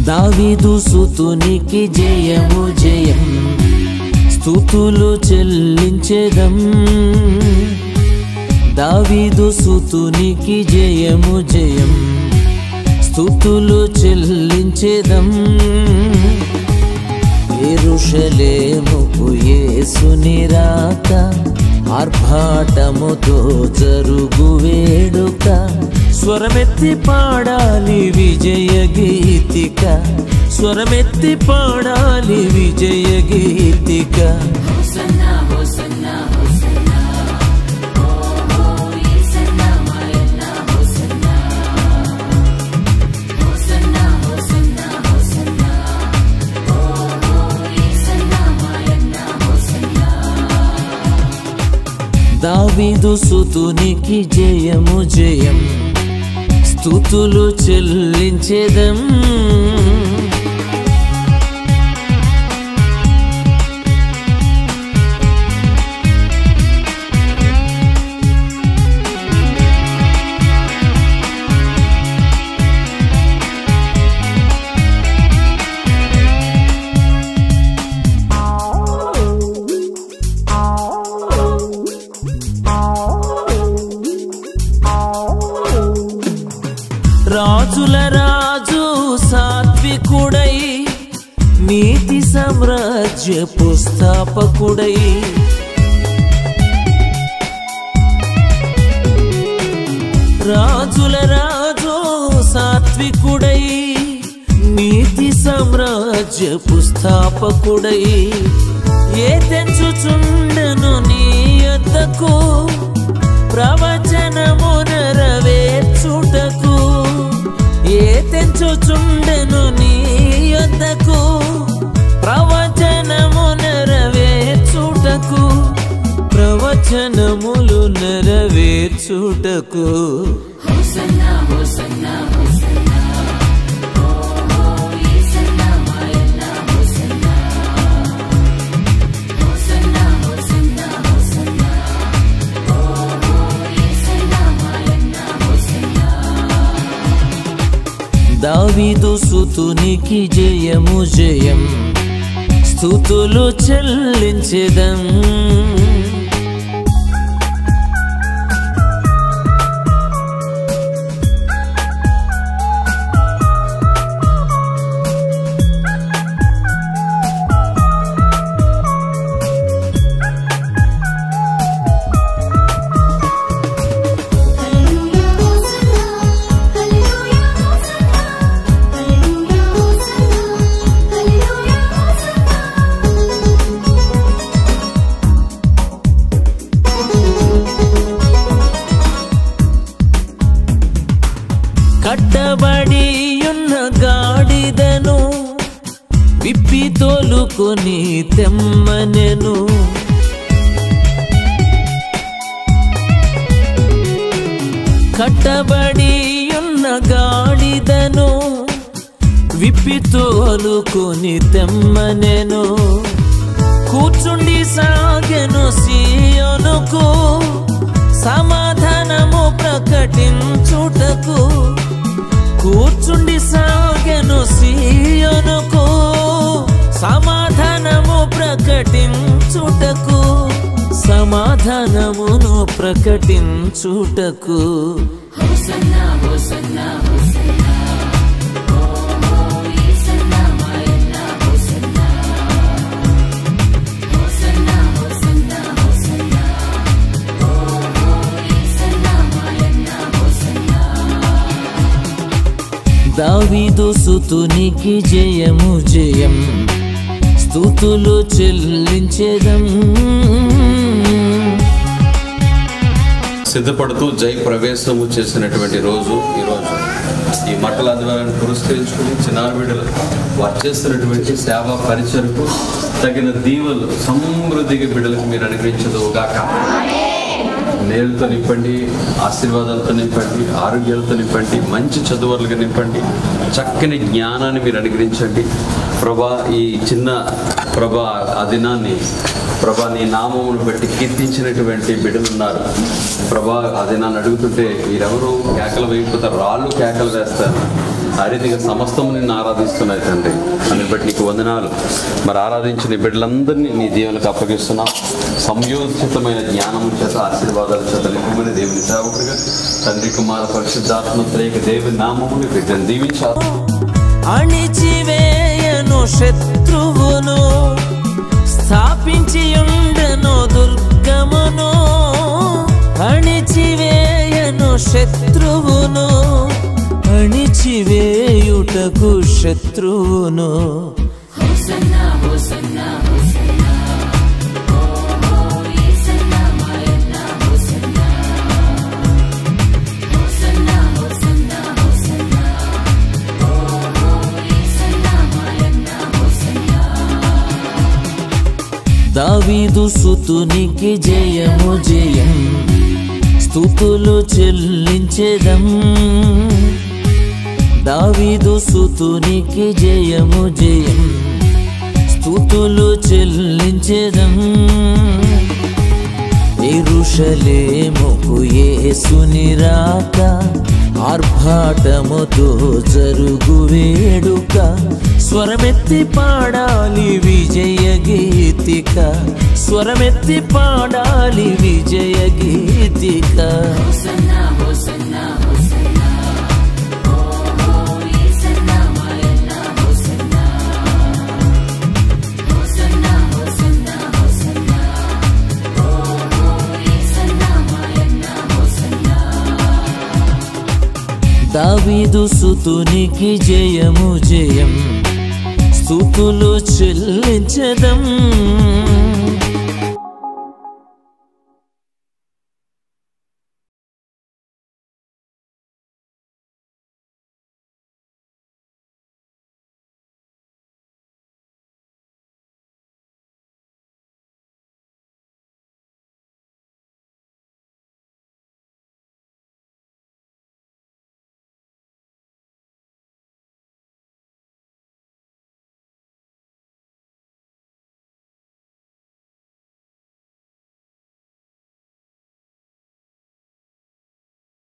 దావీదు సుతునికి జయము జయం స్థుతులు చెల్లించేదం దావీదు సుతునికి జయము జయం స్థుతులు చెల్లించేదం ఎరుషలేముకు యేసుని రాక ఆర్భాటముతో జరుగు వేడుక స్వరమెత్తి పాడాలి విజయ గీతిక స్వరమెత్తి పాడాలి విజయ గీతిక Hosanna, Hosanna, Hosanna. Oh, oh, Hosanna, Mayana, Hosanna. Hosanna, Hosanna, Hosanna. Oh, oh, Hosanna, Mayana, Hosanna. దావీదు సుతునికి జయము జయం స్థుతులు చెల్లించేదం రాజుల రాజు సాత్వికుడై నీతి సామ్రాజ్య పుస్తాపకుడై రాజుల రాజు సాత్వికుడై నీతి సామ్రాజ్య పుస్తాపకుడై ఏ తెంచుచుండను నీ యొద్దకు ప్రవచనము నెరవేర్చుటకు ఏ తెంచుచుండెను నీ యొద్దకు ప్రవచనము నెరవేర్చుటకు ప్రవచనములు నెరవేర్చుటకు Hosanna, Hosanna, Hosanna. Oh, oh, Hosanna, Mayana, Hosanna. Hosanna, Hosanna, Hosanna. Oh, oh, Hosanna, Mayana, Hosanna. దావీదు సుతునికి జయము జయం స్థుతులు చెల్లించెదం Hallelujah, Hosanna. Hallelujah, Hosanna. Hallelujah, Hosanna. Hallelujah, కట్టబడి ఉన్న గాడిదను విప్పి తోలుకొని తెమ్మనెను కట్టబడి ఉన్న గాడిదను విప్పి తోలుకొని తెమ్మనెను కూర్చుండి సాగెను సీయోనుకు సమాధానము ప్రకటించుటకు కూర్చుండి సాగెను సీయోనుకు సమాధానము ప్రకటించుటకు సమాధానమును ప్రకటించుటకు Hosanna, Hosanna, Hosanna. Oh, oh, Hosanna, Mayana, Hosanna. Hosanna, Hosanna, Hosanna. Oh, oh, Hosanna, Mayana, Hosanna. దావీదు సుతునికి జయము జయం స్థుతులు చెల్లించేదం సిద్ధపడుతూ జై ప్రవేశము చేసినటువంటి రోజు ఈరోజు ఈ మట్టల ఆదివారాన్ని పురస్కరించుకుని చిన్నారి బిడ్డలు వారు చేస్తున్నటువంటి సేవా పరిచయకు తగిన దీవెలు సమృద్ధిగా బిడ్డలకు మీరు అనుగ్రహించదు గాక మేలుతో నింపండి ఆశీర్వాదాలతో నింపండి ఆరోగ్యాలతో నింపండి మంచి చదువులుగా నింపండి చక్కని జ్ఞానాన్ని మీరు అనుగ్రహించండి ప్రభా ఈ చిన్న ప్రభా ఆ దినాన్ని ప్రభా నీ నామమును బట్టి కీర్తించినటువంటి బిడ్డలు ఉన్నారు ప్రభా అది నన్ను అడుగుతుంటే వీరెవరు కేకలు వేయకపోతారు రాళ్ళు కేకలు వేస్తారు ఆ రీతిగా సమస్తం నిన్ను ఆరాధిస్తున్నాయి తండ్రి అందుని బట్టి నీకు వందనాలు మరి ఆరాధించిన ఈ బిడ్డలందరినీ నీ దీవెనకు అప్పగిస్తున్నా సంయోజితమైన జ్ఞానం చేత ఆశీర్వాదాల చేత నింపమని దేవుని సేవకుడిగా తండ్రి కుమార పరిశుద్ధాత్మ త్రేక దేవుని నామముని బిడ్డను దీవించారు అణిచివేయను శత్రువును స్థాపించి ఉండను దుర్గమును అణిచివేయను శత్రువును అణిచివేయుటకు శత్రువును హోసన్నా హోసన్నా హోసన్నా ఓ ఓ యేసన్నా మాయన్న హోసన్నా హోసన్నా హోసన్నా హోసన్నా ఓ ఓ యేసన్నా మాయన్న హోసన్నా దావీదు సుతునికి జయము జయం స్థుతులు చెల్లించెదం దావీదు సుతునికి జయము జయం స్థుతులు చెల్లించెదం ఎరుషలేముకు యేసుని రాక ఆర్భాటముతో జరుగు వేడుక స్వరమెత్తి పాడాలి విజయ గీతిక స్వరమెత్తి పాడాలి విజయ గీతిక హోసన్నా హోసన్నా హోసన్నా ఓ ఓ యేసన్నా మాయన్న హోసన్నా హోసన్నా హోసన్నా హోసన్నా ఓ ఓ యేసన్నా మాయన్న హోసన్నా దావీదు సుతునికి జయము జయం స్థుతులు చెల్లించదం